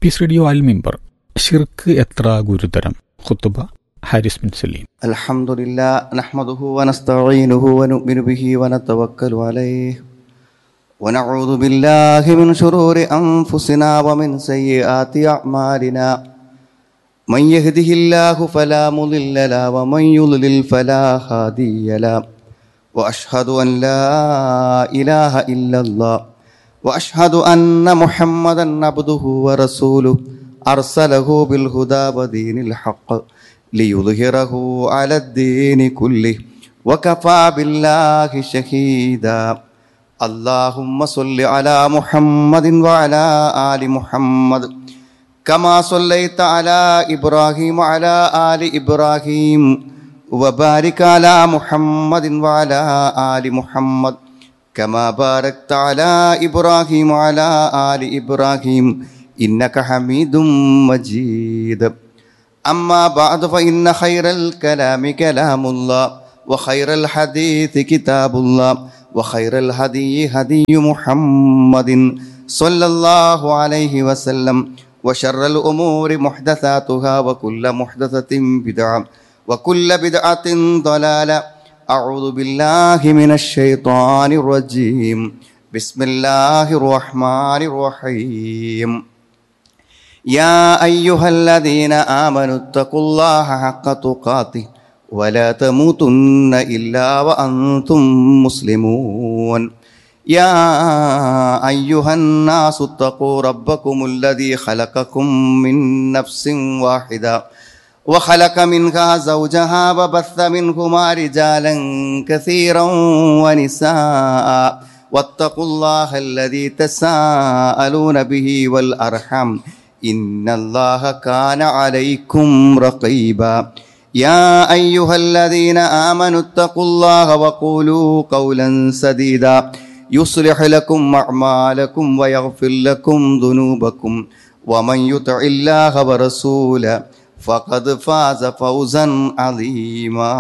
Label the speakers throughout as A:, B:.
A: Piece radio അൽ മിമ്പർ ഷിർക്ക് എത്ര ഗുരുതരം ഖുത്തുബ ഹാരിസ് ബിൻ സലീം
B: الحمد لله نحمده ونستعينه ونؤمن به ونتوكل عليه ونعوذ بالله من شرور أنفسنا ومن سيئات أعمالنا من يهده الله فلا مضل له ومن يضلل فلا هادي له وأشهد أن لا إله إلا الله وأشهد أن محمدا عبده ورسوله أرسله بالهدى ودين الحق ليظهره على الدين كله وكفى بالله شهيدا اللهم صل على محمد وعلى آل محمد كما صليت على إبراهيم وعلى آل إبراهيم وبارك على محمد وعلى آل محمد كما باركت على إبراهيم وعلى آل إبراهيم إنك حميد مجيد أما بعد فإن خير الكلام كلام الله وخير الحديث كتاب الله وخير الهدي هدي محمد صلى الله عليه وسلم وشر الأمور محدثاتها وكل محدثة بدعة وكل بدعة ضلالة أعوذ بالله من الشيطان الرجيم بسم الله الرحمن الرحيم يا أيها الذين آمنوا اتقوا الله حق تقاته ولا تموتن إلا وأنتم مسلمون يا أيها الناس اتقوا ربكم الذي خلقكم من نفس واحدة وخلق منها زوجها وبث منهما رجالا كثيرا ونساء واتقوا الله الذي تساءلون به والأرحم إن الله كان عليكم رقيبا يا أيها الذين آمنوا اتقوا الله وقولوا قولا سديدا يصلح لكم أعمالكم ويغفر لكم ذنوبكم ومن يطع الله ورسوله فقد فاز فوزا عظيما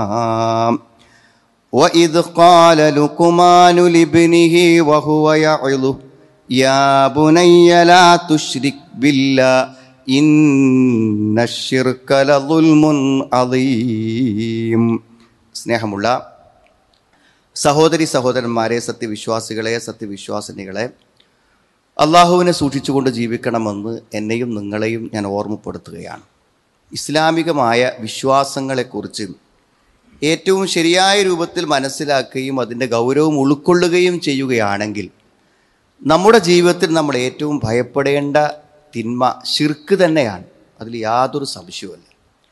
B: وإذ قال لقمان لابنه وهو يعظه يا بني لا تشرك بالله إن الشرك لظلم عظيم സ്നേഹമുള്ള സഹോദരി സഹോദരന്മാരെ സത്യവിശ്വാസികളെ സത്യവിശ്വാസിനികളെ അള്ളാഹുവിനെ സൂക്ഷിച്ചുകൊണ്ട് ജീവിക്കണമെന്ന് എന്നെയും നിങ്ങളെയും ഞാൻ ഓർമ്മപ്പെടുത്തുകയാണ് ഇസ്ലാമികമായ വിശ്വാസങ്ങളെക്കുറിച്ച് ഏറ്റവും ശരിയായ രൂപത്തിൽ മനസ്സിലാക്കുകയും അതിൻ്റെ ഗൗരവം ഉൾക്കൊള്ളുകയും ചെയ്യുകയാണെങ്കിൽ നമ്മുടെ ജീവിതത്തിൽ നമ്മൾ ഏറ്റവും ഭയപ്പെടേണ്ട തിന്മ ഷിർക്ക് തന്നെയാണ് അതിൽ യാതൊരു സംശയവുമില്ല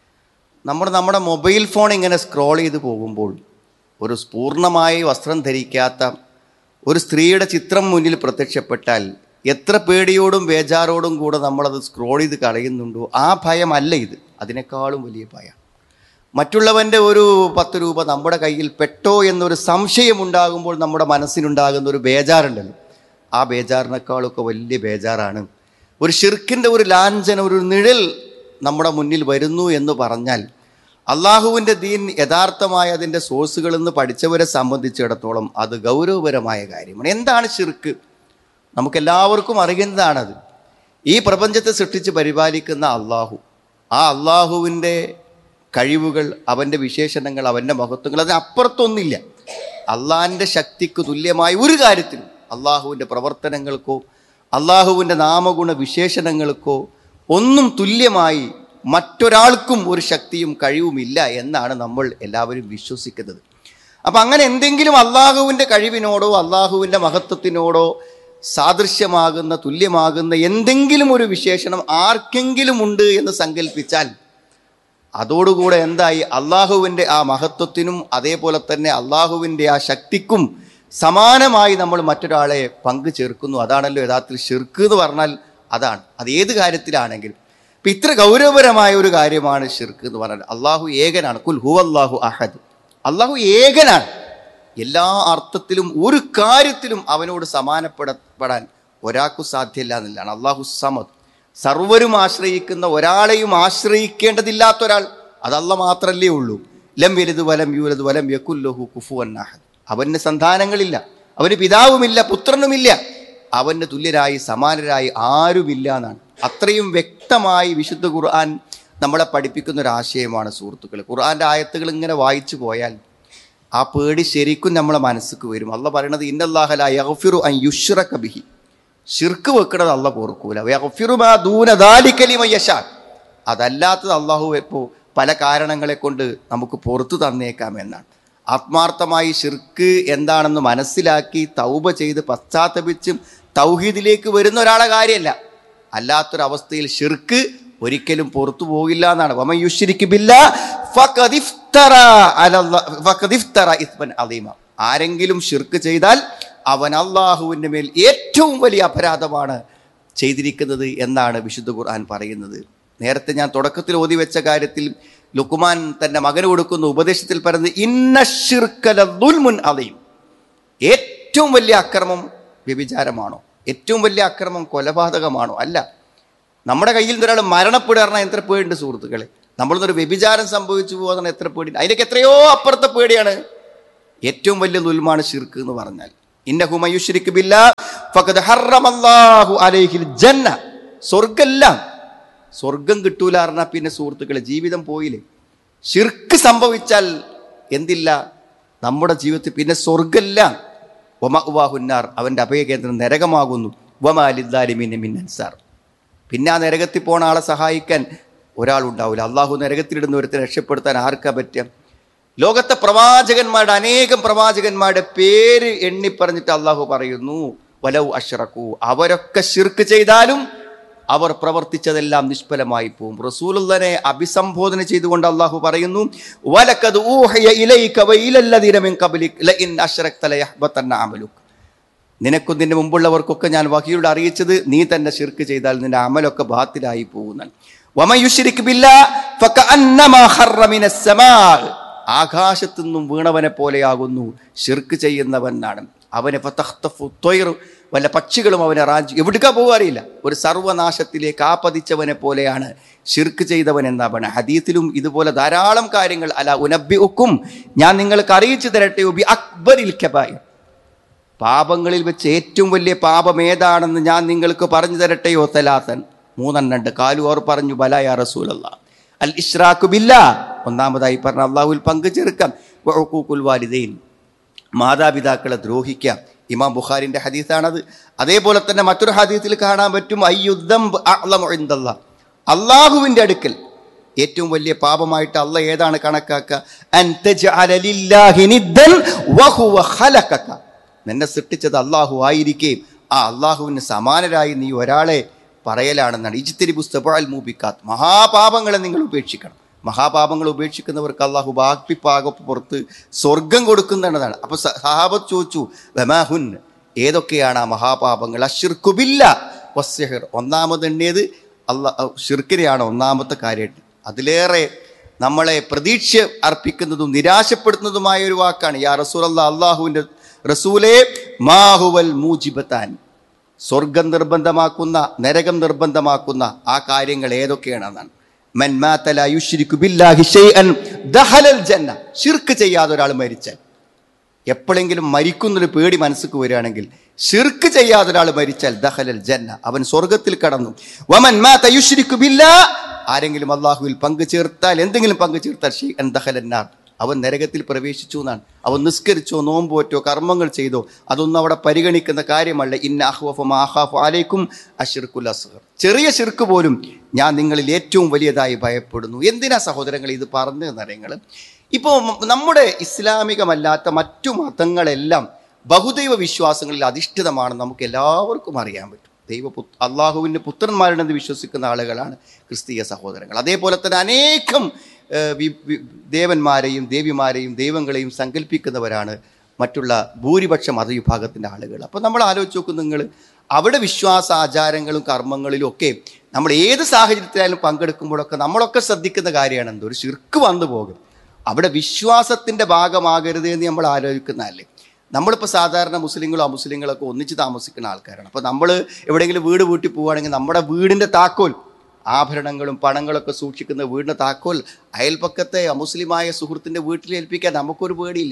B: നമ്മൾ നമ്മുടെ മൊബൈൽ ഫോൺ ഇങ്ങനെ സ്ക്രോൾ ചെയ്ത് പോകുമ്പോൾ ഒരു പൂർണ്ണമായി വസ്ത്രം ധരിക്കാത്ത ഒരു സ്ത്രീയുടെ ചിത്രം മുന്നിൽ പ്രത്യക്ഷപ്പെട്ടാൽ എത്ര പേടിയോടും ബേജാറോടും കൂടെ നമ്മളത് സ്ക്രോൾ ചെയ്ത് കളയുന്നുണ്ടോ ആ ഭയമല്ല ഇത് അതിനേക്കാളും വലിയ ഭയം മറ്റുള്ളവൻ്റെ ഒരു പത്ത് രൂപ നമ്മുടെ കയ്യിൽ പെട്ടോ എന്നൊരു സംശയമുണ്ടാകുമ്പോൾ നമ്മുടെ മനസ്സിനുണ്ടാകുന്ന ഒരു ബേജാറുണ്ടല്ലോ ആ ബേജാറിനേക്കാളൊക്കെ വലിയ ബേജാറാണ് ഒരു ഷിർക്കിൻ്റെ ഒരു ലാഞ്ചന ഒരു നിഴൽ നമ്മുടെ മുന്നിൽ വരുന്നു എന്ന് പറഞ്ഞാൽ അള്ളാഹുവിൻ്റെ ദീൻ യഥാർത്ഥമായ അതിൻ്റെ സോഴ്സുകളിൽ നിന്ന് പഠിച്ചവരെ സംബന്ധിച്ചിടത്തോളം അത് ഗൗരവപരമായ കാര്യമാണ് എന്താണ് ഷിർക്ക് നമുക്കെല്ലാവർക്കും അറിയുന്നതാണത് ഈ പ്രപഞ്ചത്തെ സൃഷ്ടിച്ച് പരിപാലിക്കുന്ന അള്ളാഹു ആ അള്ളാഹുവിൻ്റെ കഴിവുകൾ അവൻ്റെ വിശേഷണങ്ങൾ അവൻ്റെ മഹത്വങ്ങൾ അതിനപ്പുറത്തൊന്നില്ല അള്ളാഹിൻ്റെ ശക്തിക്ക് തുല്യമായ ഒരു കാര്യത്തിലും അള്ളാഹുവിൻ്റെ പ്രവർത്തനങ്ങൾക്കോ അള്ളാഹുവിൻ്റെ നാമഗുണ വിശേഷണങ്ങൾക്കോ ഒന്നും തുല്യമായി മറ്റൊരാൾക്കും ഒരു ശക്തിയും കഴിവുമില്ല എന്നാണ് നമ്മൾ എല്ലാവരും വിശ്വസിക്കുന്നത് അപ്പം അങ്ങനെ എന്തെങ്കിലും അള്ളാഹുവിൻ്റെ കഴിവിനോടോ അള്ളാഹുവിൻ്റെ മഹത്വത്തിനോടോ സാദൃശ്യമാകുന്ന തുല്യമാകുന്ന എന്തെങ്കിലും ഒരു വിശേഷണം ആർക്കെങ്കിലും ഉണ്ട് എന്ന് സങ്കല്പിച്ചാൽ അതോടുകൂടെ എന്തായി അള്ളാഹുവിൻ്റെ ആ മഹത്വത്തിനും അതേപോലെ തന്നെ അള്ളാഹുവിൻ്റെ ആ ശക്തിക്കും സമാനമായി നമ്മൾ മറ്റൊരാളെ പങ്കു ചേർക്കുന്നു അതാണല്ലോ യഥാർത്ഥത്തിൽ ഷിർക്ക് എന്ന് പറഞ്ഞാൽ അതാണ് അത് ഏത് കാര്യത്തിലാണെങ്കിലും ഇപ്പം ഇത്ര ഗൗരവപരമായ ഒരു കാര്യമാണ് ഷിർക്ക് എന്ന് പറഞ്ഞാൽ അള്ളാഹു ഏകനാണ് കുൽ ഹു അള്ളാഹു അഹദ് അള്ളാഹു ഏകനാണ് എല്ലാ അർത്ഥത്തിലും ഒരു കാര്യത്തിലും അവനോട് സമാനപ്പെടപ്പെടാൻ ഒരാൾക്കും സാധ്യമല്ല എന്നുള്ളതാണ് അള്ളാഹു സമദ് സർവരും ആശ്രയിക്കുന്ന ഒരാളെയും ആശ്രയിക്കേണ്ടതില്ലാത്ത ഒരാൾ അതല്ല മാത്രല്ലേ ഉള്ളൂ ലം വലുത് വലം യൂലത് വലം യക്കുല്ലഹു കുഫുവൻ അഹദ് അവന് സന്താനങ്ങളില്ല അവന് പിതാവുമില്ല പുത്രനുമില്ല അവന് തുല്യരായി സമാനരായി ആരുമില്ല എന്നാണ് അത്രയും വ്യക്തമായി വിശുദ്ധ ഖുർആൻ നമ്മളെ പഠിപ്പിക്കുന്ന ഒരു ആശയമാണ് സുഹൃത്തുക്കൾ ഖുർആൻ്റെ ആയത്തുകൾ ഇങ്ങനെ വായിച്ചു പോയാൽ ആ പേടി ശരിക്കും നമ്മളെ മനസ്സിക്ക് വരും അല്ല പറയണത് ഇന്നല്ലാഹല യഗ്ഫിറു അൻ യുഷ്റക ബിഹി ഷിർക്ക് വെക്കണത് അല്ല പൊറുക്കൂല യഗ്ഫിറു മാ ദൂന ദാലിക ലിമൻ യശാ അതല്ലാത്തത് അള്ളാഹു ഇപ്പോൾ പല കാരണങ്ങളെ കൊണ്ട് നമുക്ക് പുറത്തു തന്നേക്കാം എന്നാണ് ആത്മാർത്ഥമായി ഷിർക്ക് എന്താണെന്ന് മനസ്സിലാക്കി തൗബ ചെയ്ത് പശ്ചാത്തപിച്ചും തൗഹീദിലേക്ക് വരുന്ന ഒരാളെ കാര്യമല്ല അല്ലാത്തൊരവസ്ഥയിൽ ഷിർക്ക് ഒരിക്കലും പുറത്തു പോകില്ല എന്നാണ് വമൻ യുശ്രിക്ക് ബില്ലാ ഫഖദ് ഇഫ്തറ അലല്ലാ- ഫഖദ് ഇഫ്തറ ഇസ്മൻ അദീമ. ആരെങ്കിലും ഷിർക്ക് ചെയ്താൽ അവൻ അള്ളാഹുവിൻ്റെ മേൽ ഏറ്റവും വലിയ അപരാധമാണ് ചെയ്തിരിക്കുന്നത് എന്നാണ് വിശുദ്ധ ഖുർആൻ പറയുന്നത് നേരത്തെ ഞാൻ തുടക്കത്തിൽ ഓതി വെച്ച കാര്യത്തിൽ ലുക്കുമാൻ തന്റെ മകന് കൊടുക്കുന്ന ഉപദേശത്തിൽ പറയുന്നത് ഇന്ന ഷിർക്കല ദുൽമുൻ അലീം ഏറ്റവും വലിയ അക്രമം വ്യഭിചാരമാണോ ഏറ്റവും വലിയ അക്രമം കൊലപാതകമാണോ അല്ല നമ്മുടെ കയ്യിൽ നിന്ന് ഒരാൾ മരണപ്പെടുക പറഞ്ഞാൽ എത്ര പേടിയുണ്ട് സുഹൃത്തുക്കളെ നമ്മളൊന്നൊരു വ്യഭിചാരം സംഭവിച്ചു പോകുന്ന എത്ര പേടി അതിനൊക്കെ എത്രയോ അപ്പുറത്തെ പേടിയാണ് ഏറ്റവും വലിയ ദുൽമാണ് ഷിർക്ക് എന്ന് പറഞ്ഞാൽ ഇന്നഹു മയുശ്രിക്ക് ബില്ല ഫഖദ് ഹറമല്ലാഹു അലൈഹിൽ ജന്ന സ്വർഗ്ഗെല്ലാം സ്വർഗം കിട്ടൂല പറഞ്ഞാൽ പിന്നെ സുഹൃത്തുക്കളെ ജീവിതം പോയില്ലേ ഷിർക്ക് സംഭവിച്ചാൽ എന്തില്ല നമ്മുടെ ജീവിതത്തിൽ പിന്നെ സ്വർഗല്ല ഒമവാഹുന്നാർ അവൻ്റെ അഭയകേന്ദ്രം നരകമാകുന്നു വമാലിദ്ദാലിമിൻ മിൻ അൻസാർ പിന്നെ ആ നരകത്തിൽ പോണ ആളെ സഹായിക്കാൻ ഒരാളുണ്ടാവില്ല അള്ളാഹു നരകത്തിലിടുന്ന ഒരുത്തെ രക്ഷപ്പെടുത്താൻ ആർക്കാ പറ്റുക ലോകത്തെ പ്രവാചകന്മാരുടെ അനേകം പ്രവാചകന്മാരുടെ പേര് എണ്ണി പറഞ്ഞിട്ട് അള്ളാഹു പറയുന്നു വലവ് അഷ്റഖു അവരൊക്കെ ശിർക്ക് ചെയ്താലും അവർ പ്രവർത്തിച്ചതെല്ലാം നിഷ്ഫലമായി പോവും റസൂലുള്ളനെ അഭിസംബോധന ചെയ്തുകൊണ്ട് അള്ളാഹു പറയുന്നു വലക്കത് ഊഹയ ഇലൈക വഇലല്ലദീന മിൻ ഖബ്ലിക് ലഇൻ അശ്റക്ത ലയഹ്ബതന്ന അമലുക് നിനക്കും നിന്റെ മുമ്പുള്ളവർക്കൊക്കെ ഞാൻ വഹിയുടെ അറിയിച്ചത് നീ തന്നെ ശിർക്ക് ചെയ്താൽ നിന്റെ അമലൊക്കെ ബാത്തിലായി പോകുന്നതാണ് വമയുഷിരിക് ബില്ലാ ഫകഅന്നമാ ഖറ മിനസ് സമാ ആകാശത്തു നിന്നും വീണവനെ പോലെയാകുന്നു ഷിർക്ക് ചെയ്യുന്നവനാണ് അവനെ ഫതഖ്തഫു ത്വയ്ർ വല്ല പക്ഷികളും അവനെ റാഞ്ചി എവിടുക്ക പോകാറിയില്ല ഒരു സർവനാശത്തിലേക്ക് ആപതിച്ചവനെ പോലെയാണ് ഷിർക്ക് ചെയ്തവൻ എന്നാ പറയുന്നത് ഹദീത്തിലും ഇതുപോലെ ധാരാളം കാര്യങ്ങൾ അല ഉനബി ഉക്കും ഞാൻ നിങ്ങൾക്ക് അറിയിച്ചു തരട്ടെ ഉബി അക്ബരിൽ കബായി പാപങ്ങളിൽ വെച്ച് ഏറ്റവും വലിയ പാപം ഏതാണെന്ന് ഞാൻ നിങ്ങൾക്ക് പറഞ്ഞു തരട്ടെയോ തലാത്തൻ മൂന്നെണ്ണുണ്ട് കാലു അവർ പറഞ്ഞു ബലായ റസൂലല്ല അൽ ഇഷ്റാഖു ബില്ല ഒന്നാമതായി പറഞ്ഞ അള്ളാഹുൽ പങ്കു ചേർക്കാം വഅഖൂഖുൽ വാലിദൈൻ മാതാപിതാക്കളെ ദ്രോഹിക്കാം ഇമാം ബുഖാരിന്റെ ഹദീസാണത് അതേപോലെ തന്നെ മറ്റൊരു ഹദീസിൽ കാണാൻ പറ്റും അയ്യുദ്ധം അള്ളാഹുവിന്റെ അടുക്കൽ ഏറ്റവും വലിയ പാപമായിട്ട് അല്ല ഏതാണ് കണക്കാക്കുക അൻ തജ്അല ലില്ലാഹി നിദ്ദൻ വഹുവ ഖലഖക. നിന്നെ സൃഷ്ടിച്ചത് അള്ളാഹു ആയിരിക്കുകയും ആ അള്ളാഹുവിന് സമാനരായി നീ ഒരാളെ പറയലാണെന്നാണ് ഇജിത്തിരി പുസ്തപാൽ മൂപ്പിക്കാത്ത് മഹാപാപങ്ങളെ നിങ്ങൾ ഉപേക്ഷിക്കണം മഹാപാപങ്ങൾ ഉപേക്ഷിക്കുന്നവർക്ക് അള്ളാഹു ബാക്കിപ്പാകപ്പ് പുറത്ത് സ്വർഗം കൊടുക്കുന്നതാണ് അപ്പൊ സ- സഹാബത്ത് ചോദിച്ചു വെമാഹുൻ ഏതൊക്കെയാണ് ആ മഹാപാപങ്ങൾ അഷിർക്കുബില്ല വസ്യഹിർ ഒന്നാമത് എണ്ണിയത് അള്ളാ ഷിർക്കിനെയാണ് ഒന്നാമത്തെ കാര്യം അതിലേറെ നമ്മളെ പ്രതീക്ഷ അർപ്പിക്കുന്നതും നിരാശപ്പെടുത്തുന്നതുമായ ഒരു വാക്കാണ് യാ റസൂൽ അല്ലാ അള്ളാഹുവിൻ്റെ റസൂലേ മാഹുവൽ മൂജിബത്താൻ സ്വർഗം നിർബന്ധമാക്കുന്ന നരകം നിർബന്ധമാക്കുന്ന ആ കാര്യങ്ങൾ ഏതൊക്കെയാണെന്നാണ് മൻ മാത ലാ യുശ്രികു ബില്ലാഹി ഷൈഅൻ ദഖലൽ ജന്ന ശിർക്ക് ചെയ്യാതെ ഒരാൾ മരിച്ചാൽ എപ്പോഴെങ്കിലും മരിക്കുന്നൊരു പേടി മനസ്സിക്ക് വരികയാണെങ്കിൽ ഷിർക്ക് ചെയ്യാതെ ഒരാൾ മരിച്ചാൽ ദഹലൽ ജന്ന അവൻ സ്വർഗത്തിൽ കടന്നു വമൻ മാത യുശ്രികു ബില്ലാ ആരെങ്കിലും അള്ളാഹുവിൽ പങ്കു ചേർത്താൽ എന്തെങ്കിലും പങ്കു ചേർത്താൽ ഷൈഅൻ ദഖലന്നാർ അവൻ നരകത്തിൽ പ്രവേശിച്ചു എന്നാണ് അവൻ നിസ്കരിച്ചോ നോമ്പോറ്റോ കർമ്മങ്ങൾ ചെയ്തോ അതൊന്നും അവിടെ പരിഗണിക്കുന്ന കാര്യമല്ല ഇന്ന അഹ്വഫ മാഹാഫു ആലേക്കും അഷിർക്കുൽ അസ്ഹർ ചെറിയ ശിർക്ക് പോലും ഞാൻ നിങ്ങളിൽ ഏറ്റവും വലിയതായി ഭയപ്പെടുന്നു എന്തിനാ സഹോദരങ്ങൾ ഇത് പറഞ്ഞു എന്നറിയങ്ങൾ ഇപ്പോൾ നമ്മുടെ ഇസ്ലാമികമല്ലാത്ത മറ്റു മതങ്ങളെല്ലാം ബഹുദൈവ വിശ്വാസങ്ങളിൽ അധിഷ്ഠിതമാണെന്ന് നമുക്ക് എല്ലാവർക്കും അറിയാൻ പറ്റും ദൈവപു അള്ളാഹുവിൻ്റെ പുത്രന്മാരുണ്ടെന്ന് വിശ്വസിക്കുന്ന ആളുകളാണ് ക്രിസ്തീയ സഹോദരങ്ങൾ അതേപോലെ തന്നെ അനേകം ഏഹ്, വി- വി- ദേവന്മാരെയും ദേവിമാരെയും ദൈവങ്ങളെയും സങ്കല്പിക്കുന്നവരാണ് മറ്റുള്ള ഭൂരിപക്ഷ മതവിഭാഗത്തിൻ്റെ ആളുകൾ അപ്പോൾ നമ്മൾ ആലോചിച്ച് നോക്കും നിങ്ങൾ അവിടെ വിശ്വാസ ആചാരങ്ങളും കർമ്മങ്ങളിലും ഒക്കെ നമ്മൾ ഏത് സാഹചര്യത്തിലായാലും പങ്കെടുക്കുമ്പോഴൊക്കെ നമ്മളൊക്കെ ശ്രദ്ധിക്കുന്ന കാര്യമാണ് എന്തോ ഒരു ശിർക്ക് വന്നു പോകും അവിടെ വിശ്വാസത്തിൻ്റെ ഭാഗമാകരുത് എന്ന് നമ്മൾ ആലോചിക്കുന്നതല്ലേ നമ്മളിപ്പോൾ സാധാരണ മുസ്ലിങ്ങളോ അമുസ്ലിങ്ങളൊക്കെ ഒന്നിച്ച് താമസിക്കുന്ന ആൾക്കാരാണ് അപ്പോൾ നമ്മൾ എവിടെയെങ്കിലും വീട് പൂട്ടി പോവുകയാണെങ്കിൽ നമ്മുടെ വീടിൻ്റെ താക്കോൽ ആഭരണങ്ങളും പണങ്ങളൊക്കെ സൂക്ഷിക്കുന്ന വീടിൻ്റെ താക്കോൽ അയൽപ്പക്കത്തെ അമുസ്ലിമായ സുഹൃത്തിൻ്റെ വീട്ടിൽ ഏൽപ്പിക്കാൻ നമുക്കൊരു പേടിയില്ല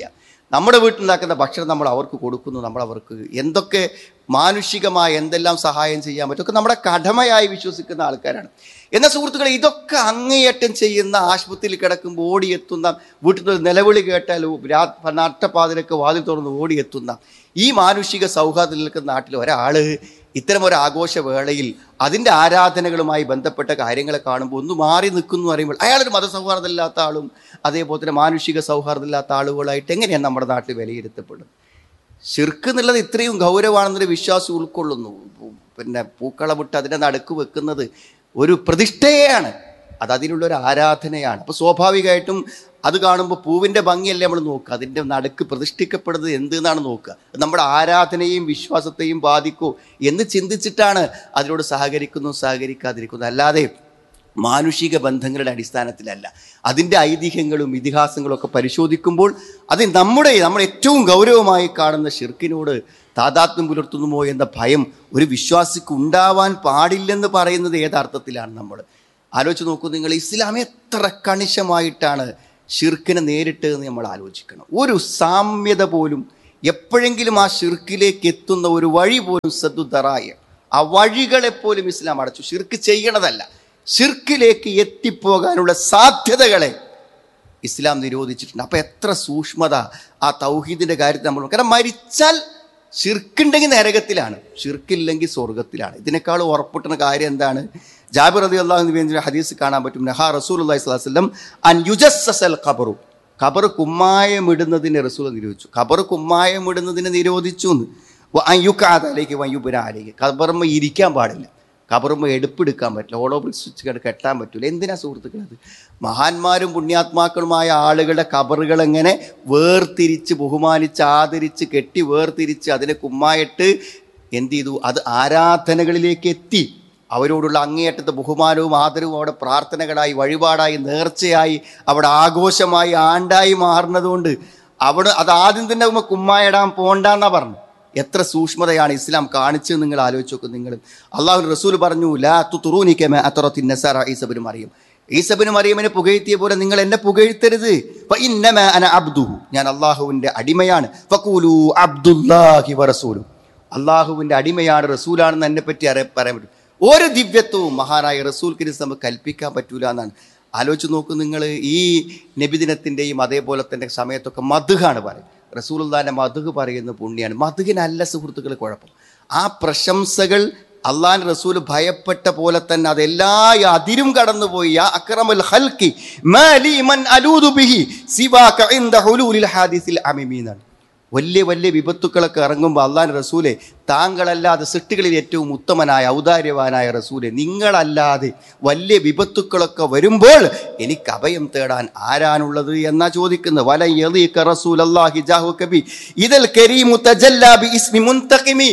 B: നമ്മുടെ വീട്ടിലുണ്ടാക്കുന്ന ഭക്ഷണം നമ്മൾ അവർക്ക് കൊടുക്കുന്നു നമ്മൾ അവർക്ക് എന്തൊക്കെ മാനുഷികമായ എന്തെല്ലാം സഹായം ചെയ്യാൻ പറ്റും ഒക്കെ നമ്മുടെ കടമയായി വിശ്വസിക്കുന്ന ആൾക്കാരാണ് എന്നാൽ സുഹൃത്തുക്കളെ ഇതൊക്കെ അങ്ങേയറ്റം ചെയ്യുന്ന ആശുപത്രിയിൽ കിടക്കുമ്പോൾ ഓടിയെത്തുന്ന വീട്ടിൽ നിന്ന് നിലവിളി കേട്ടാൽ രാ നട്ടപ്പാതിരൊക്കെ വാതിൽ തുറന്ന് ഓടിയെത്തുന്ന ഈ മാനുഷിക സൗഹാർദ്ദം നിൽക്കുന്ന നാട്ടിൽ ഒരാൾ ഇത്തരം ഒരു ആഘോഷവേളയിൽ അതിൻ്റെ ആരാധനകളുമായി ബന്ധപ്പെട്ട കാര്യങ്ങളെ കാണുമ്പോൾ ഒന്ന് മാറി നിൽക്കുന്നു എന്ന് പറയുമ്പോൾ അയാളൊരു മതസൗഹാർദ്ദമില്ലാത്ത ആളും അതേപോലെ തന്നെ മാനുഷിക സൗഹാർദ്ദമില്ലാത്ത ആളുകളായിട്ട് എങ്ങനെയാണ് നമ്മുടെ നാട്ടിൽ വിലയിരുത്തപ്പെടുന്നത് ഷിർക്ക് എന്നുള്ളത് ഇത്രയും ഗൗരവമാണെന്നൊരു വിശ്വാസം ഉൾക്കൊള്ളുന്നു പിന്നെ പൂക്കളമിട്ട് അതിൻ്റെ നടുക്ക് വെക്കുന്നത് ഒരു പ്രതിഷ്ഠയാണ് അത് അതിനുള്ളൊരു ആരാധനയാണ് അപ്പോൾ സ്വാഭാവികമായിട്ടും അത് കാണുമ്പോൾ പൂവിൻ്റെ ഭംഗിയല്ലേ നമ്മൾ നോക്കുക അതിൻ്റെ നടുക്ക് പ്രതിഷ്ഠിക്കപ്പെടുന്നത് എന്ത് എന്നാണ് നോക്കുക അത് നമ്മുടെ ആരാധനയെയും വിശ്വാസത്തെയും ബാധിക്കൂ എന്ന് ചിന്തിച്ചിട്ടാണ് അതിനോട് സഹകരിക്കുന്നു സഹകരിക്കാതിരിക്കുന്നു അല്ലാതെ മാനുഷിക ബന്ധങ്ങളുടെ അടിസ്ഥാനത്തിലല്ല അതിൻ്റെ ഐതിഹ്യങ്ങളും ഇതിഹാസങ്ങളും ഒക്കെ പരിശോധിക്കുമ്പോൾ അത് നമ്മുടെ നമ്മൾ ഏറ്റവും ഗൗരവമായി കാണുന്ന ഷിർക്കിനോട് താതാത്മ്യം പുലർത്തുന്നുമോ എന്ന ഭയം ഒരു വിശ്വാസിക്ക് ഉണ്ടാവാൻ പാടില്ലെന്ന് പറയുന്നത് ഏതർത്ഥത്തിലാണ് നമ്മൾ ആലോചിച്ച് നോക്കൂ നിങ്ങൾ ഇസ്ലാം എത്ര കണിശമായിട്ടാണ് ഷിർക്കിനെ നേരിട്ട് എന്ന് നമ്മൾ ആലോചിക്കണം ഒരു സാമ്യത പോലും എപ്പോഴെങ്കിലും ആ ഷിർക്കിലേക്ക് എത്തുന്ന ഒരു വഴി പോലും സദ്ദുദറായ ആ വഴികളെപ്പോലും ഇസ്ലാം അടച്ചു ഷിർക്ക് ചെയ്യണതല്ല ഷിർക്കിലേക്ക് എത്തിപ്പോകാനുള്ള സാധ്യതകളെ ഇസ്ലാം നിരോധിച്ചിട്ടുണ്ട് അപ്പം എത്ര സൂക്ഷ്മത ആ തൗഹീദിൻ്റെ കാര്യത്തിൽ നമ്മൾ നോക്കണം. കാരണം മരിച്ചാൽ ഷിർക്കുണ്ടെങ്കിൽ നരകത്തിലാണ് ഷിർക്കില്ലെങ്കിൽ സ്വർഗത്തിലാണ് ഇതിനേക്കാൾ ഉറപ്പിട്ടുന്ന കാര്യം എന്താണ് ജാബിർ റതി അള്ളാഹു ഹദീസ് കാണാൻ പറ്റും നഹാ റസൂൽ അള്ളഹി സ്വലം അൻ യുജസ്സൽ ഖബറു ഖബർ കുമ്മായം ഇടുന്നതിനെ റസൂൽ നിരോധിച്ചു ഖബർ കുമ്മായം ഇടുന്നതിനെ നിരോധിച്ചു എന്ന് അയ്യുക്കാതലേക്ക് വയ്യുപുരാലേക്ക് ഖബറുമ്മ ഇരിക്കാൻ പാടില്ല ഖബറുമ്മ എടുപ്പെടുക്കാൻ പറ്റില്ല ഓളോ സ്വിച്ച് കണ്ട് കെട്ടാൻ പറ്റില്ല എന്തിനാ സുഹൃത്തുക്കൾ അത് മഹാന്മാരും പുണ്യാത്മാക്കളുമായ ആളുകളുടെ ഖബറുകൾ എങ്ങനെ വേർതിരിച്ച് ബഹുമാനിച്ച് ആദരിച്ച് കെട്ടി വേർതിരിച്ച് അതിനെ കുമ്മായിട്ട് എന്ത് ചെയ്തു അത് ആരാധനകളിലേക്ക് എത്തി അവരോടുള്ള അങ്ങേയറ്റത്തെ ബഹുമാനവും ആദരവും അവിടെ പ്രാർത്ഥനകളായി വഴിപാടായി നേർച്ചയായി അവിടെ ആഘോഷമായി ആണ്ടായി മാറുന്നതുകൊണ്ട് അവിടെ അത് ആദ്യം തന്നെ ഉമ്മ കുമ്മായിടാൻ പോണ്ടെന്നാ പറഞ്ഞു എത്ര സൂക്ഷ്മതയാണ് ഇസ്ലാം കാണിച്ചത് നിങ്ങൾ ആലോചിച്ച് നോക്കും നിങ്ങൾ അള്ളാഹു റസൂൽ പറഞ്ഞു ലാ തുറൂനിക്കമ അത്തറത്തിൻ നസാറ ഈസബിനും അറിയും ഈസബിനും അറിയമിനെ പുകഴ്ത്തിയ പോലെ നിങ്ങൾ എന്നെ പുകഴ്ത്തരുത് ഫ ഇന്നമ അന അബ്ദുഹു ഞാൻ അള്ളാഹുവിൻ്റെ അടിമയാണ് ഫക്കൂലു അബ്ദുല്ലാഹി വറസൂലും അള്ളാഹുവിൻ്റെ അടിമയാണ് റസൂലാണെന്ന് എന്നെ പറ്റി അറിയ പറയാൻ പറ്റും ഒരു ദിവ്യത്വവും മഹാനായ റസൂൽക്കിന് നമുക്ക് കൽപ്പിക്കാൻ പറ്റൂല എന്നാണ് ആലോചിച്ച് നോക്കൂ നിങ്ങൾ ഈ നബിദിനത്തിൻ്റെയും അതേപോലെ തന്നെ സമയത്തൊക്കെ മധുഹാണ് പറയുന്നത് റസൂലുള്ളാന്റെ മധുഹ് പറയുന്ന പുണ്യാണ് മധുഹിനല്ല സുഹൃത്തുക്കൾ കുഴപ്പം ആ പ്രശംസകൾ അള്ളാൻ റസൂൽ ഭയപ്പെട്ട പോലെ തന്നെ അതെല്ലാ അതിരും കടന്നുപോയി യാ അക്രമൽ ഹൽക്കി മാ ലീ മൻ അലൂദു ബിഹി സിവാക ഇൻദ ഹുലൂലിൽ ഹാദിസിൽ അമിമീന്നാണ് വലിയ വലിയ വിപത്തുക്കളൊക്കെ ഇറങ്ങുമ്പോൾ അള്ളാൻ റസൂലെ താങ്കളല്ലാതെ സൃഷ്ടികളിൽ ഏറ്റവും ഉത്തമനായ ഔദാര്യവാനായ റസൂലെ നിങ്ങളല്ലാതെ വലിയ വിപത്തുക്കളൊക്കെ വരുമ്പോൾ എനിക്ക് അഭയം തേടാൻ ആരാനുള്ളത് എന്നാ ചോദിക്കുന്നത് വല യദീക റസൂൽ അല്ലാഹി ജാഹു കബി ഇദൽ കരീമു തജല്ലാ ബി ഇസ്മി മുൻതഖിമി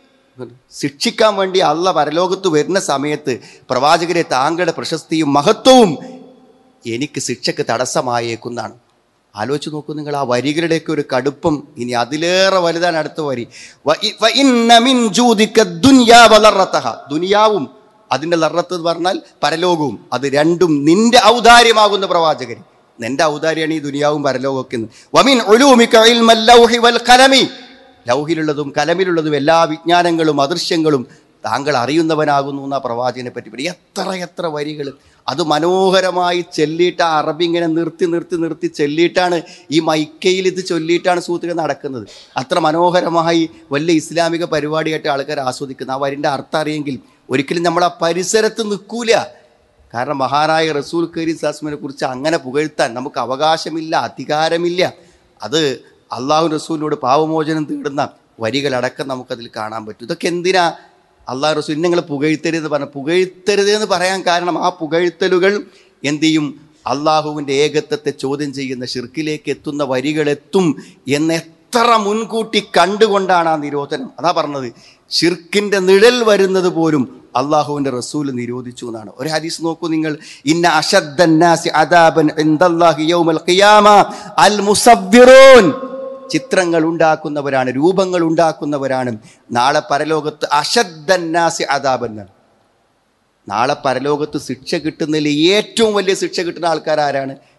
B: ശിക്ഷിക്കാൻ വേണ്ടി അള്ള പരലോകത്ത് വരുന്ന സമയത്ത് പ്രവാചകരെ താങ്കളുടെ പ്രശസ്തിയും മഹത്വവും എനിക്ക് ശിക്ഷക്ക് തടസ്സമായേക്കുന്നതാണ് ആലോചിച്ച് നോക്കൂ നിങ്ങൾ ആ വരികളുടെയൊക്കെ ഒരു കടുപ്പം ഇനി അതിലേറെ വലുതാണ് അടുത്ത വരി വ ഇ- വ ഇന്ന മിൻ ജൂദിക ദുനിയാ വലറത്തഹ. ദുനിയാവും അതിൻ്റെ ലറത്ത് എന്ന് പറഞ്ഞാൽ പരലോകവും അത് രണ്ടും നിന്റെ ഔദാര്യമാകുന്ന പ്രവാചകൻ നിന്റെ ഔദാര്യമാണ് ഈ ദുനിയാവും പരലോകമൊക്കെ എന്ന്. വമിൻ ഉലൂമിക ഇൽമൽ ലൗഹി വൽ കലമി ലൗഹിലുള്ളതും കലമിലുള്ളതും എല്ലാ വിജ്ഞാനങ്ങളും അദൃശ്യങ്ങളും താങ്കൾ അറിയുന്നവനാകുന്നു എന്ന പ്രവാചകനെ പറ്റി പറയും എത്ര എത്ര വരികൾ അത് മനോഹരമായി ചെല്ലിയിട്ട് ആ അറബി ഇങ്ങനെ നിർത്തി നിർത്തി നിർത്തി ചെല്ലിയിട്ടാണ് ഈ മൈക്കയിൽ ഇത് ചൊല്ലിയിട്ടാണ് സുഹൃത്തുക്കൾ നടക്കുന്നത് അത്ര മനോഹരമായി വലിയ ഇസ്ലാമിക പരിപാടിയായിട്ട് ആൾക്കാർ ആസ്വദിക്കുന്നത് ആ വരിൻ്റെ അർത്ഥം അറിയെങ്കിൽ ഒരിക്കലും നമ്മൾ ആ പരിസരത്ത് നിൽക്കൂല കാരണം മഹാനായ റസൂൽ കരീം സാസ്മിനെ കുറിച്ച് അങ്ങനെ പുകഴ്ത്താൻ നമുക്ക് അവകാശമില്ല അധികാരമില്ല അത് അള്ളാഹു റസൂലിനോട് പാവമോചനം തേടുന്ന വരികളടക്കം നമുക്കതിൽ കാണാൻ പറ്റും ഇതൊക്കെ എന്തിനാ അള്ളാഹു റസൂൽ നിങ്ങൾ പുകഴ്ത്തരുത് പറഞ്ഞ പുകഴ്ത്തരുത് എന്ന് പറയാൻ കാരണം ആ പുകഴ്ത്തലുകൾ എന്ത് ചെയ്യും അള്ളാഹുവിൻ്റെ ഏകത്വത്തെ ചോദ്യം ചെയ്യുന്ന ഷിർക്കിലേക്ക് എത്തുന്ന വരികളെത്തും എന്ന് എത്ര മുൻകൂട്ടി കണ്ടുകൊണ്ടാണ് ആ നിരോധനം അതാ പറഞ്ഞത് ഷിർക്കിന്റെ നിഴൽ വരുന്നത് പോലും അള്ളാഹുവിന്റെ റസൂൽ നിരോധിച്ചു എന്നാണ് ഒരു ഹദീസ് നോക്കൂ നിങ്ങൾ ഇന്ന അഷദ്ദന്നാസി അദാബൻ ഇൻദല്ലാഹി യൗമൽ ഖിയാമ അൽ മുസവ്വിറൂൻ ചിത്രങ്ങൾ ഉണ്ടാക്കുന്നവരാണ് രൂപങ്ങൾ ഉണ്ടാക്കുന്നവരാണ് നാളെ പരലോകത്ത് അഷദ്ദന്നാസി അദാബൻ എന്നാണ് നാളെ പരലോകത്ത് ശിക്ഷ കിട്ടുന്നതിൽ ഏറ്റവും വലിയ ശിക്ഷ കിട്ടുന്ന ആൾക്കാർ ആരാണ്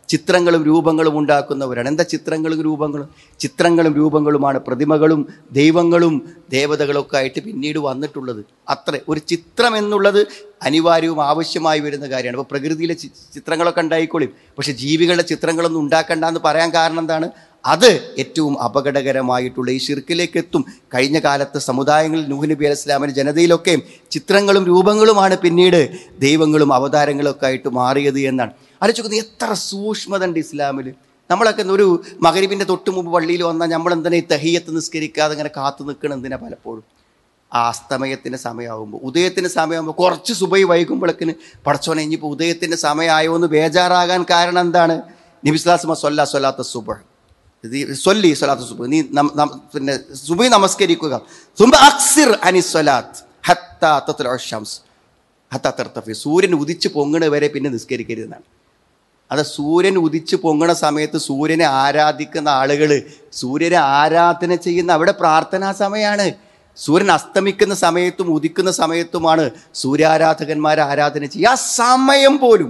B: ചിത്രങ്ങളും രൂപങ്ങളും ഉണ്ടാക്കുന്നവരാണ് എന്താ ചിത്രങ്ങളും രൂപങ്ങളും ചിത്രങ്ങളും രൂപങ്ങളുമാണ് പ്രതിമകളും ദൈവങ്ങളും ദേവതകളൊക്കെ ആയിട്ട് പിന്നീട് വന്നിട്ടുള്ളത് അത്ര ഒരു ചിത്രം എന്നുള്ളത് അനിവാര്യവും ആവശ്യമായി വരുന്ന കാര്യമാണ് അപ്പോൾ പ്രകൃതിയിലെ ചി- ചിത്രങ്ങളൊക്കെ ഉണ്ടായിക്കോളും പക്ഷെ ജീവികളുടെ ചിത്രങ്ങളൊന്നും ഉണ്ടാക്കണ്ട എന്ന് പറയാൻ കാരണം എന്താണ് അത് ഏറ്റവും അപകടകരമായിട്ടുള്ള ഈ ഷിർക്കിലേക്ക് എത്തും കഴിഞ്ഞ കാലത്തെ സമുദായങ്ങളിൽ നൂഹ് നബി അലൈഹി ഇസ്ലാമിൻ്റെ ജനതയിലൊക്കെ ചിത്രങ്ങളും രൂപങ്ങളുമാണ് പിന്നീട് ദൈവങ്ങളും അവതാരങ്ങളും ഒക്കെ ആയിട്ട് മാറിയത് എന്നാണ് ആലോചിക്കുന്നത് എത്ര സൂക്ഷ്മത ഉണ്ട് ഇസ്ലാമിൽ നമ്മളൊക്കെ ഒരു മകരിബിൻ്റെ തൊട്ട് മുമ്പ് പള്ളിയിൽ വന്നാൽ നമ്മൾ എന്തിനാ ഈ തഹിയത്ത് നിസ്കരിക്കാതെ ഇങ്ങനെ കാത്തു നിൽക്കണം എന്തിനാ പലപ്പോഴും ആ അസ്തമയത്തിൻ്റെ സമയമാകുമ്പോൾ ഉദയത്തിൻ്റെ സമയമാകുമ്പോൾ കുറച്ച് സുബൈ വൈകുമ്പോഴേക്കിന് പടച്ചോനെ ഇനിയിപ്പോൾ ഉദയത്തിൻ്റെ സമയമായോ എന്ന് ബേജാറാകാൻ കാരണം എന്താണ് നബിസ്ലാസ്മ സൊല്ല സൊല്ലാത്ത സുബ ഇത് സൊല്ലി സ്വലാത്ത് സുബ് നീ നം- നം- പിന്നെ സുബൈ നമസ്കരിക്കുക സുബ അക്സിർ അനി സ്വലാത്ത് ഹത്താ തത്ലുഅ ശംസ് ഹത്താ തർത്തഫി സൂര്യൻ ഉദിച്ച് പൊങ്ങണ വരെ പിന്നെ നിസ്കരിക്കരുതെന്നാണ് അത് സൂര്യൻ ഉദിച്ച് പൊങ്ങണ സമയത്ത് സൂര്യനെ ആരാധിക്കുന്ന ആളുകൾ സൂര്യനെ ആരാധന ചെയ്യുന്ന അവിടെ പ്രാർത്ഥനാ സമയമാണ് സൂര്യൻ അസ്തമിക്കുന്ന സമയത്തും ഉദിക്കുന്ന സമയത്തുമാണ് സൂര്യാരാധകന്മാരെ ആരാധന ചെയ്യുക ആ സമയം പോലും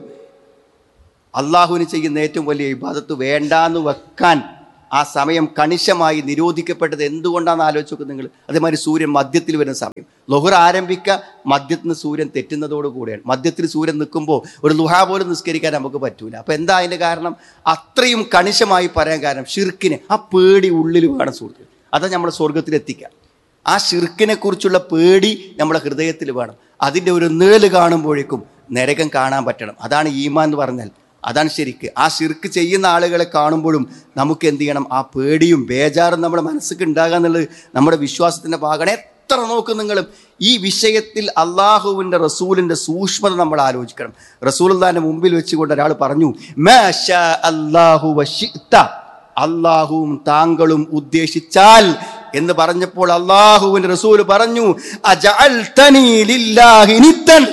B: അള്ളാഹുവിന് ചെയ്യുന്ന ഏറ്റവും വലിയ ഇബാദത്ത് വേണ്ടാന്ന് വെക്കാൻ ആ സമയം കണിശമായി നിരോധിക്കപ്പെട്ടത് എന്തുകൊണ്ടാണെന്ന് ആലോചിച്ച് നോക്കുക നിങ്ങൾ അതേമാതിരി സൂര്യൻ മധ്യത്തിൽ വരുന്ന സമയം ലൊഹർ ആരംഭിക്കുക മധ്യത്തിൽ നിന്ന് സൂര്യൻ തെറ്റുന്നതോട് കൂടെയാണ് മധ്യത്തിൽ സൂര്യൻ നിൽക്കുമ്പോൾ ഒരു ലുഹ പോലും നിസ്കരിക്കാൻ നമുക്ക് പറ്റൂല അപ്പം എന്താ അതിൻ്റെ കാരണം അത്രയും കണിശമായി പറയാൻ കാരണം ഷിർക്കിനെ ആ പേടി ഉള്ളിൽ വേണം സുഹൃത്ത് അതാ നമ്മൾ സ്വർഗത്തിലെത്തിക്കുക ആ ഷിർക്കിനെ കുറിച്ചുള്ള പേടി നമ്മുടെ ഹൃദയത്തിൽ വേണം അതിൻ്റെ ഒരു നിഴല് കാണുമ്പോഴേക്കും നരകം കാണാൻ പറ്റണം അതാണ് ഈമാൻ എന്ന് പറഞ്ഞാൽ അതാണ് ശരിക്ക് ആ ഷിർക്ക് ചെയ്യുന്ന ആളുകളെ കാണുമ്പോഴും നമുക്ക് എന്ത് ചെയ്യണം ആ പേടിയും ബേജാറും നമ്മുടെ മനസ്സിക്ക് ഉണ്ടാകുക എന്നുള്ളത് നമ്മുടെ വിശ്വാസത്തിൻ്റെ ഭാഗമാണ് എത്ര നോക്കും നിങ്ങളും ഈ വിഷയത്തിൽ അള്ളാഹുവിൻ്റെ റസൂലിൻ്റെ സൂക്ഷ്മത നമ്മൾ ആലോചിക്കണം റസൂലിൻ്റെ മുമ്പിൽ വെച്ചുകൊണ്ട് ഒരാൾ പറഞ്ഞു "മാ ഷാ അല്ലാഹു വശിഅ്ത." അള്ളാഹുവും താങ്കളും ഉദ്ദേശിച്ചാൽ എന്ന് പറഞ്ഞപ്പോൾ അള്ളാഹുവിന്റെ റസൂല് പറഞ്ഞു "അജഅൽതനീ ലില്ലാഹി നിദ്ദൻ?"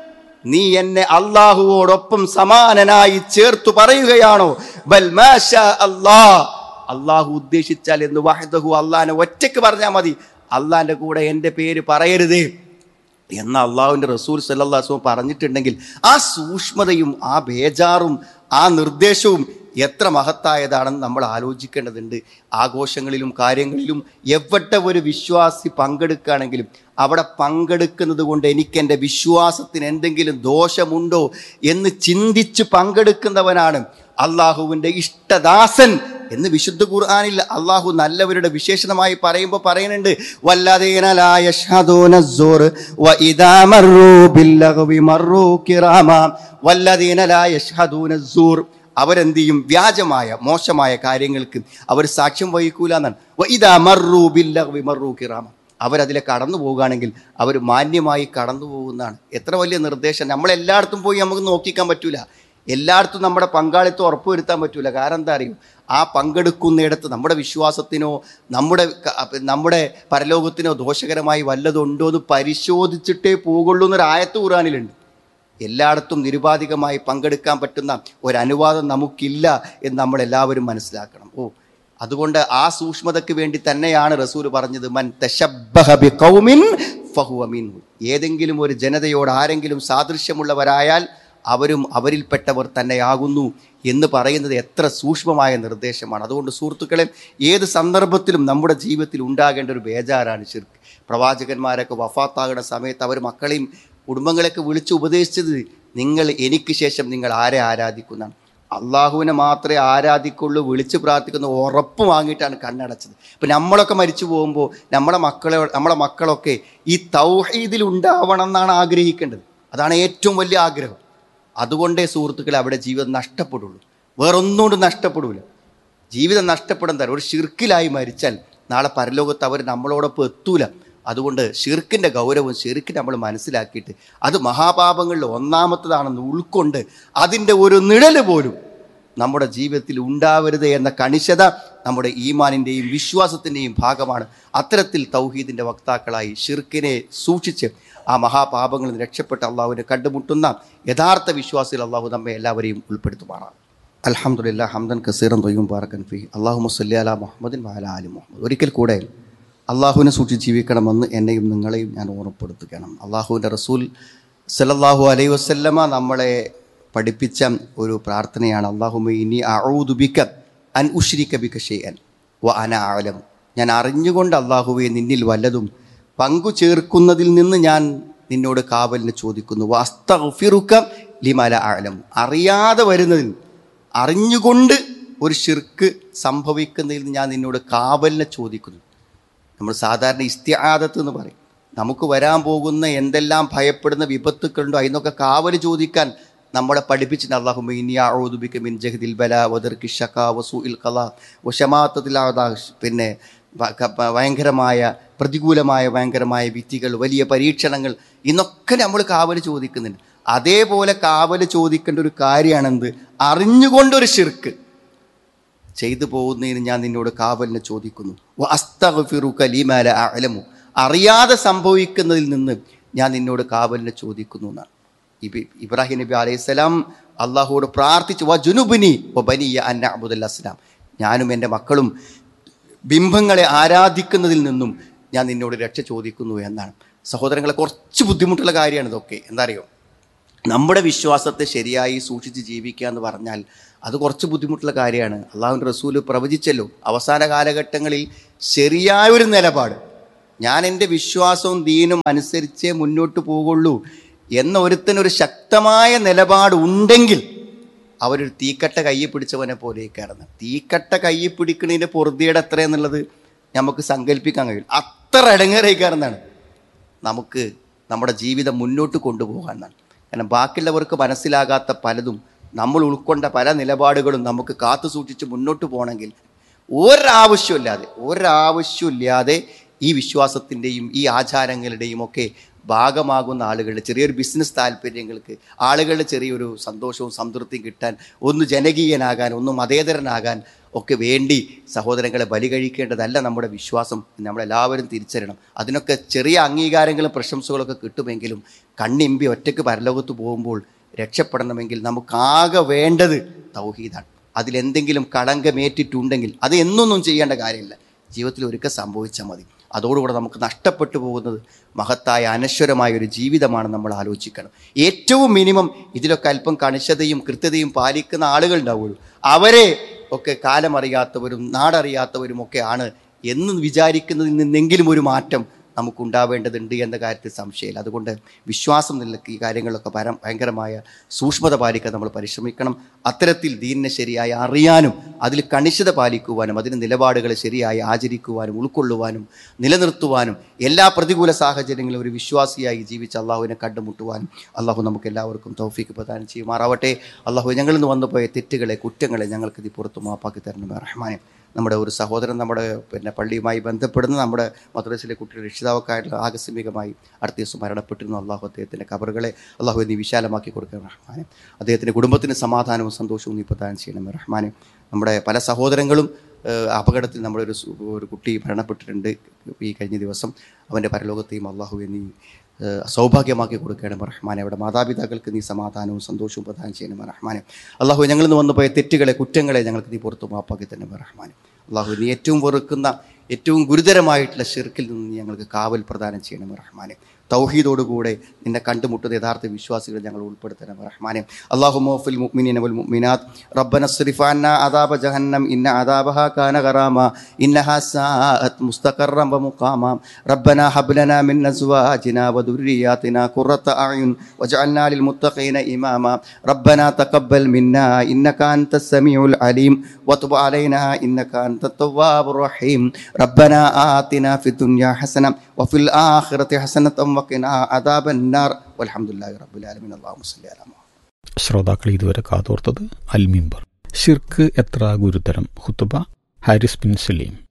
B: നീ എന്നെ അള്ളാഹുവോടൊപ്പം സമാനനായി ചേർത്തു പറയുകയാണോ ബൽ മാ ഷാ അല്ലാ അള്ളാഹു ഉദ്ദേശിച്ചാൽ എന്ന് വഹദഹു അള്ളാഹിനെ ഒറ്റയ്ക്ക് പറഞ്ഞാൽ മതി അള്ളാഹിന്റെ കൂടെ എൻ്റെ പേര് പറയരുതേ എന്ന അള്ളാഹുവിൻ്റെ റസൂൽ സല്ലാസ്വം പറഞ്ഞിട്ടുണ്ടെങ്കിൽ ആ സൂക്ഷ്മതയും ആ ബേജാറും ആ നിർദ്ദേശവും എത്ര മഹത്തായതാണെന്ന് നമ്മൾ ആലോചിക്കേണ്ടതുണ്ട് ആഘോഷങ്ങളിലും കാര്യങ്ങളിലും എവിടെ ഒരു വിശ്വാസി പങ്കെടുക്കുകയാണെങ്കിലും അവിടെ പങ്കെടുക്കുന്നത് കൊണ്ട് എനിക്ക് എൻ്റെ വിശ്വാസത്തിന് എന്തെങ്കിലും ദോഷമുണ്ടോ എന്ന് ചിന്തിച്ച് പങ്കെടുക്കുന്നവനാണ് അള്ളാഹുവിൻ്റെ ഇഷ്ടദാസൻ എന്ന് വിശുദ്ധ ഖുർആനിൽ അള്ളാഹു നല്ലവരുടെ വിശേഷണമായി പറയുമ്പോൾ പറയുന്നുണ്ട് വല്ലതീന ലാ യശ്ഹദൂന الزور وإذا مروا باللغو مروا كراما വല്ലതീന ലാ യശ്ഹദൂന الزور അവരെന്ത് ചെയ്യും വ്യാജമായ മോശമായ കാര്യങ്ങൾക്ക് അവർ സാക്ഷ്യം വഹിക്കൂല എന്നാണ് വഇദാ മറു ബില്ലഗ്വി മറു കിറാമ അവരതിലെ കടന്നു പോവുകയാണെങ്കിൽ അവർ മാന്യമായി കടന്നു പോകുന്നതാണ് എത്ര വലിയ നിർദ്ദേശം നമ്മളെല്ലായിടത്തും പോയി നമുക്ക് നോക്കിക്കാൻ പറ്റൂല എല്ലായിടത്തും നമ്മുടെ പങ്കാളിത്തം ഉറപ്പുവരുത്താൻ പറ്റൂല കാരണം എന്താ അറിയും ആ പങ്കെടുക്കുന്നിടത്ത് നമ്മുടെ വിശ്വാസത്തിനോ നമ്മുടെ ക- നമ്മുടെ പരലോകത്തിനോ ദോഷകരമായി വല്ലതുണ്ടോ എന്ന് പരിശോധിച്ചിട്ടേ പോകുള്ളൂ എന്നൊരു ആയത്ത് ഖുറാനിലുണ്ട് എല്ലായിടത്തും നിരുപാധികമായി പങ്കെടുക്കാൻ പറ്റുന്ന ഒരു അനുവാദം നമുക്കില്ല എന്ന് നമ്മൾ എല്ലാവരും മനസ്സിലാക്കണം ഓ അതുകൊണ്ട് ആ സൂക്ഷ്മതയ്ക്ക് വേണ്ടി തന്നെയാണ് റസൂൽ പറഞ്ഞത് മൻ തശബ്ബഹ ബിഖൗമിൻ ഫഹുവ മിൻഹു ഏതെങ്കിലും ഒരു ജനതയോട് ആരെങ്കിലും സാദൃശ്യമുള്ളവരായാൽ അവരും അവരിൽപ്പെട്ടവർ തന്നെയാകുന്നു എന്ന് പറയുന്നത് എത്ര സൂക്ഷ്മമായ നിർദ്ദേശമാണ് അതുകൊണ്ട് സുഹൃത്തുക്കളെ ഏത് സന്ദർഭത്തിലും നമ്മുടെ ജീവിതത്തിൽ ഉണ്ടാകേണ്ട ഒരു ബേജാറാണ് ശിർക്ക് പ്രവാചകന്മാരൊക്കെ വഫാത്താകുന്ന സമയത്ത് അവർ മക്കളെയും കുടുംബങ്ങളെയൊക്കെ വിളിച്ച് ഉപദേശിച്ചത് നിങ്ങൾ എനിക്ക് ശേഷം നിങ്ങൾ ആരെ ആരാധിക്കുന്നതാണ് അള്ളാഹുവിനെ മാത്രമേ ആരാധിക്കുള്ളൂ വിളിച്ച് പ്രാർത്ഥിക്കുന്ന ഉറപ്പ് വാങ്ങിയിട്ടാണ് കണ്ണടച്ചത് ഇപ്പം നമ്മളൊക്കെ മരിച്ചു പോകുമ്പോൾ നമ്മുടെ മക്കളെ നമ്മളെ മക്കളൊക്കെ ഈ തൗഹീദിൽ ഉണ്ടാവണം എന്നാണ് ആഗ്രഹിക്കേണ്ടത് അതാണ് ഏറ്റവും വലിയ ആഗ്രഹം അതുകൊണ്ടേ സുഹൃത്തുക്കളെ അവിടെ ജീവിതം നഷ്ടപ്പെടുള്ളൂ വേറൊന്നുകൊണ്ട് നഷ്ടപ്പെടില്ല ജീവിതം നഷ്ടപ്പെടാൻ തരാം ഒരു ഷിർക്കിലായി മരിച്ചാൽ നാളെ പരലോകത്ത് അവർ നമ്മളോടൊപ്പം എത്തൂല അതുകൊണ്ട് ഷിർക്കിൻ്റെ ഗൗരവം ഷിർക്കിനെ നമ്മൾ മനസ്സിലാക്കിയിട്ട് അത് മഹാപാപങ്ങളിൽ ഒന്നാമത്തതാണെന്ന് ഉൾക്കൊണ്ട് അതിൻ്റെ ഒരു നിഴല് പോലും നമ്മുടെ ജീവിതത്തിൽ ഉണ്ടാവരുത് എന്ന കണിശത നമ്മുടെ ഈമാനിൻ്റെയും വിശ്വാസത്തിൻ്റെയും ഭാഗമാണ് അത്തരത്തിൽ തൗഹീദിൻ്റെ വക്താക്കളായി ഷിർക്കിനെ സൂക്ഷിച്ച് ആ മഹാപാപങ്ങളിൽ നിന്ന് രക്ഷപ്പെട്ട് അള്ളാഹുവിനെ കണ്ടുമുട്ടുന്ന യഥാർത്ഥ വിശ്വാസികൾ അള്ളാഹു നമ്മെ എല്ലാവരെയും ഉൾപ്പെടുത്തുമാറാണ് അൽഹംദുലില്ലാ ഹംദൻ കസീറൻ തൊയ്യും പാറക്കൻ ഫി അള്ളാഹു മുസല്ലി അല മുഹമ്മദിൻ വാല അലി മുഹമ്മദ് ഒരിക്കൽ കൂടെ അള്ളാഹുവിനെ സൂക്ഷിച്ച് ജീവിക്കണമെന്ന് എന്നെയും നിങ്ങളെയും ഞാൻ ഓർമ്മപ്പെടുത്തുകയാണ് അള്ളാഹുവിൻ്റെ റസൂൽ സല്ലല്ലാഹു അലൈഹി വസല്ലമ നമ്മളെ പഠിപ്പിച്ച ഒരു പ്രാർത്ഥനയാണ് അള്ളാഹുമ ഇനി അഊദുബിക്ക അൻ ഉഷ്രിക്ക ബിക ഷെയ്യൻ വ അന ആലം ഞാൻ അറിഞ്ഞുകൊണ്ട് അള്ളാഹുവെ നിന്നിൽ വല്ലതും പങ്കു ചേർക്കുന്നതിൽ നിന്ന് ഞാൻ നിന്നോട് കാവലിന് ചോദിക്കുന്നു വസ്തഫിറുക്ക ലിമല ആലം അറിയാതെ വരുന്നതിൽ അറിഞ്ഞുകൊണ്ട് ഒരു ഷിർക്ക് സംഭവിക്കുന്നതിൽ നിന്ന് ഞാൻ നിന്നോട് കാവലിനെ ചോദിക്കുന്നു നമ്മൾ സാധാരണ ഇസ്തിയാദത്ത് എന്ന് പറയും നമുക്ക് വരാൻ പോകുന്ന എന്തെല്ലാം ഭയപ്പെടുന്ന വിപത്തുക്കളുണ്ടോ അതിനൊക്കെ കാവൽ ചോദിക്കാൻ നമ്മളെ പഠിപ്പിച്ചിട്ട് അള്ളാഹു മിനിയാഊദുബിക്ക് മിൻ ജഹദിൽ ബല വദർക്കി ഷക്ക വസു ഇൽ കല വശമാത്തത്തിൽ പിന്നെ ഭ- ക- ഭ- ഭയങ്കരമായ പ്രതികൂലമായ ഭയങ്കരമായ വിധികൾ വലിയ പരീക്ഷണങ്ങൾ ഇന്നൊക്കെ നമ്മൾ കാവൽ ചോദിക്കുന്നുണ്ട് അതേപോലെ കാവൽ ചോദിക്കേണ്ട ഒരു കാര്യമാണെന്ത് അറിഞ്ഞുകൊണ്ടൊരു ഷിർക്ക് ചെയ്തു പോകുന്നതിന് ഞാൻ നിന്നോട് കാവലിനെ ചോദിക്കുന്നു വ അസ്തഗ്ഫിറുക ലിമാ ലാ അഅലമു അറിയാതെ സംഭവിക്കുന്നതിൽ നിന്ന് ഞാൻ നിന്നോട് കാവലിനെ ചോദിക്കുന്നു എന്നാണ് ഇബി- ഇബ്രാഹിം നബി അലൈഹിസ്സലാം അള്ളാഹുവോട് പ്രാർത്ഥിച്ചു വ ജുനുബിനി വ ബനിയ അൻ അബ്ദുൽ അസ്ലാം ഞാനും എൻ്റെ മക്കളും ബിംബങ്ങളെ ആരാധിക്കുന്നതിൽ നിന്നും ഞാൻ നിന്നോട് രക്ഷ ചോദിക്കുന്നു എന്നാണ് സഹോദരങ്ങളെ കുറച്ച് ബുദ്ധിമുട്ടുള്ള കാര്യമാണ് ഇതൊക്കെ എന്താ അറിയോ നമ്മുടെ വിശ്വാസത്തെ ശരിയായി സൂക്ഷിച്ച് ജീവിക്കുക എന്ന് പറഞ്ഞാൽ അത് കുറച്ച് ബുദ്ധിമുട്ടുള്ള കാര്യമാണ് അള്ളാഹുവിൻ്റെ റസൂല് പ്രവചിച്ചല്ലോ അവസാന കാലഘട്ടങ്ങളിൽ ശരിയായ ഒരു നിലപാട് ഞാൻ എൻ്റെ വിശ്വാസവും ദീനും അനുസരിച്ചേ മുന്നോട്ട് പോകുള്ളൂ എന്ന ഒരുത്തനൊരു ശക്തമായ നിലപാട് ഉണ്ടെങ്കിൽ അവരൊരു തീക്കട്ട കയ്യിൽ പിടിച്ചവനെ പോലെയൊക്കെയായിരുന്നു തീക്കട്ട കയ്യിൽ പിടിക്കുന്നതിൻ്റെ പൊറുതിയുടെ എത്രയെന്നുള്ളത് നമുക്ക് സങ്കല്പിക്കാൻ കഴിയും അത്ര ഇടങ്ങേറേക്കാരെന്നാണ് നമുക്ക് നമ്മുടെ ജീവിതം മുന്നോട്ട് കൊണ്ടുപോകാൻ എന്നാണ് കാരണം ബാക്കിയുള്ളവർക്ക് മനസ്സിലാകാത്ത പലതും നമ്മൾ ഉൾക്കൊണ്ട പല നിലപാടുകളും നമുക്ക് കാത്തു സൂക്ഷിച്ച് മുന്നോട്ട് പോകണമെങ്കിൽ ഒരാവശ്യമില്ലാതെ ഒരാവശ്യമില്ലാതെ ഈ വിശ്വാസത്തിൻ്റെയും ഈ ആചാരങ്ങളുടെയും ഒക്കെ ഭാഗമാകുന്ന ആളുകളുടെ ചെറിയൊരു ബിസിനസ് താല്പര്യങ്ങൾക്ക് ആളുകളുടെ ചെറിയൊരു സന്തോഷവും സംതൃപ്തിയും കിട്ടാൻ ഒന്ന് ജനകീയനാകാൻ ഒന്ന് മതേതരനാകാൻ ഒക്കെ വേണ്ടി സഹോദരങ്ങളെ ബലി കഴിക്കേണ്ടതല്ല നമ്മുടെ വിശ്വാസം എന്ന് നമ്മളെല്ലാവരും തിരിച്ചറിയണം അതിനൊക്കെ ചെറിയ അംഗീകാരങ്ങളും പ്രശംസകളൊക്കെ കിട്ടുമെങ്കിലും കണ്ണിമ്പി ഒറ്റയ്ക്ക് പരലോകത്ത് പോകുമ്പോൾ രക്ഷപ്പെടണമെങ്കിൽ നമുക്കാകെ വേണ്ടത് തൗഹീദാണ് അതിലെന്തെങ്കിലും കളങ്കമേറ്റിട്ടുണ്ടെങ്കിൽ അത് എന്നൊന്നും ചെയ്യേണ്ട കാര്യമില്ല ജീവിതത്തിൽ ഒരിക്കൽ സംഭവിച്ചാൽ മതി അതോടുകൂടെ നമുക്ക് നഷ്ടപ്പെട്ടു പോകുന്നത് മഹത്തായ അനശ്വരമായ ഒരു ജീവിതമാണ് നമ്മൾ ആലോചിക്കണം ഏറ്റവും മിനിമം ഇതിലൊക്കെ അല്പം കണിശതയും കൃത്യതയും പാലിക്കുന്ന ആളുകൾ ഉണ്ടാവുള്ളൂ അവരെ ഒക്കെ കാലമറിയാത്തവരും നാടറിയാത്തവരും ഒക്കെ ആണ് എന്ന് വിചാരിക്കുന്നതിൽ നിന്നെങ്കിലും ഒരു മാറ്റം നമുക്കുണ്ടാവേണ്ടതുണ്ട് എന്ന കാര്യത്തിൽ സംശയമില്ല അതുകൊണ്ട് വിശ്വാസം നിലക്ക് ഈ കാര്യങ്ങളൊക്കെ പരം ഭയങ്കരമായ സൂക്ഷ്മത പാലിക്കാൻ നമ്മൾ പരിശ്രമിക്കണം അത്തരത്തിൽ ദീനിനെ ശരിയായി അറിയാനും അതിൽ കണിശത പാലിക്കുവാനും അതിന് നിലപാടുകളെ ശരിയായി ആചരിക്കുവാനും ഉൾക്കൊള്ളുവാനും നിലനിർത്തുവാനും എല്ലാ പ്രതികൂല സാഹചര്യങ്ങളും ഒരു വിശ്വാസിയായി ജീവിച്ച് അള്ളാഹുവിനെ കണ്ടുമുട്ടുവാനും അള്ളാഹു നമുക്ക് എല്ലാവർക്കും തൗഫീക്ക് പ്രദാനം ചെയ്യുമാറാവട്ടെ അള്ളാഹു ഞങ്ങളിൽ നിന്ന് വന്നുപോയ തെറ്റുകളെ കുറ്റങ്ങളെ ഞങ്ങൾക്ക് ഇത് പുറത്ത് മാപ്പാക്കി തരണം റഹ്മാനെ നമ്മുടെ ഒരു സഹോദരൻ നമ്മുടെ പിന്നെ പള്ളിയുമായി ബന്ധപ്പെടുന്ന നമ്മുടെ മദ്രസിലെ കുട്ടിയുടെ രക്ഷിതാവൊക്കെ ആയിട്ടുള്ള ആകസ്മികമായി അടുത്ത ദിവസം മരണപ്പെട്ടിരുന്നു അള്ളാഹു അദ്ദേഹത്തിൻ്റെ കബറുകളെ അള്ളാഹു നീ വിശാലമാക്കി കൊടുക്കണം റഹ്മാനെ അദ്ദേഹത്തിൻ്റെ കുടുംബത്തിന് സമാധാനവും സന്തോഷവും നീ പ്രദാനം ചെയ്യണം റഹ്മാനെ നമ്മുടെ പല സഹോദരങ്ങളും ഏഹ്, അപകടത്തിൽ നമ്മുടെ ഒരു സു- ഒരു കുട്ടി മരണപ്പെട്ടിട്ടുണ്ട് ഈ കഴിഞ്ഞ ദിവസം അവൻ്റെ പരലോകത്തെയും അള്ളാഹു നീ ഏഹ്, സൗഭാഗ്യമാക്കി കൊടുക്കണം റഹ്മാനെ അവിടെ മാതാപിതാക്കൾക്ക് നീ സമാധാനവും സന്തോഷവും പ്രദാനം ചെയ്യണം റഹ്മാനെ അള്ളാഹു ഞങ്ങളിൽ നിന്ന് വന്നുപോയ തെറ്റുകളെ കുറ്റങ്ങളെ ഞങ്ങൾക്ക് നീ പുറത്തു മാപ്പാക്കി തന്നെ റഹ്മാനെ അള്ളാഹു നീ ഏറ്റവും വെറുക്കുന്ന ഏറ്റവും ഗുരുതരമായിട്ടുള്ള ഷിർക്കിൽ നിന്ന് നീ ഞങ്ങൾക്ക് കാവൽ പ്രദാനം ചെയ്യണം റഹ്മാനെ തൗഹീദോടുകൂടെ നിന്നെ കണ്ടുമുട്ടുന്ന യഥാർത്ഥ വിശ്വാസികളെ ഞങ്ങൾ ഉൾപ്പെടുത്തണം റഹ്മാനെ അള്ളാഹു മോഫിൽ മുഅ്മിനീന വൽ മുഅ്മിനാത്ത് റബ്ബന സ്രിഫാന അദാബ ജഹന്നം ഇന്ന അദാബഹ കാന ഗറാമ ഇന്നഹ സാഅത് മുസ്തഖറൻ വമുഖാമ റബ്ബന ഹബ് ലനാ മിൻ അസ്വാജിന വദുർരിയാതിന ഖുറത അയുൻ വജഅൽനാ ലിൽ മുത്തഖീന ഇമാമ റബ്ബന തഖബ്ബൽ മിന്നാ ഇന്നക അൻത സമീഉൽ അലീം വതുബ് അലൈനാ ഇന്നക അൻത തവ്വാബുർ റഹീം റബ്ബന ആതിന ഫിദ് ദുനിയ ഹസന വഫിൽ ആഖിറതി ഹസനത വഖിനാ അദാബൻ നാർ വൽഹംദുലില്ലാഹി റബ്ബിൽ ആലമീൻ അല്ലാഹുമ്മ സ്വല്ലി അലാ മുഹമ്മദ്
A: ശ്രോതാക്കൾ ഇതുവരെ കാതോർത്തത് അൽമിംബർ ഷിർക്ക് എത്ര ഗുരുതരം ഹുത്തുബ ഹാരിസ് ബിൻ സലീം